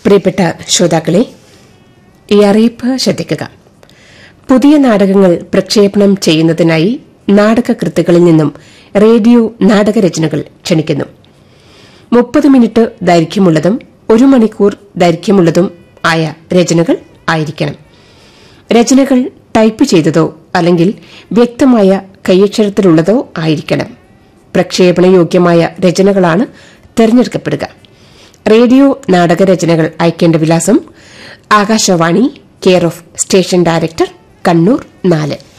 പ്രിയപ്പെട്ട ശ്രോതാക്കളെ ഈ അറിയിപ്പ് ശ്രദ്ധിക്കുക പുതിയ നാടകങ്ങൾ പ്രക്ഷേപണം ചെയ്യുന്നതിനായി നാടകകൃത്തുക്കളിൽ നിന്നും റേഡിയോ നാടകരചനകൾ ക്ഷണിക്കുന്നു മുപ്പത് മിനിറ്റ് ദൈർഘ്യമുള്ളതും ഒരു മണിക്കൂർ ദൈർഘ്യമുള്ളതും ആയ രചനകൾ ആയിരിക്കണം രചനകൾ ടൈപ്പ് ചെയ്തതോ അല്ലെങ്കിൽ വ്യക്തമായ കൈയക്ഷരത്തിലുള്ളതോ ആയിരിക്കണം പ്രക്ഷേപണയോഗ്യമായ രചനകളാണ് തെരഞ്ഞെടുക്കപ്പെടുക റേഡിയോ നാടകരചനകൾ അയക്കേണ്ട വിലാസം Akashvani care of station director Kannur നാല്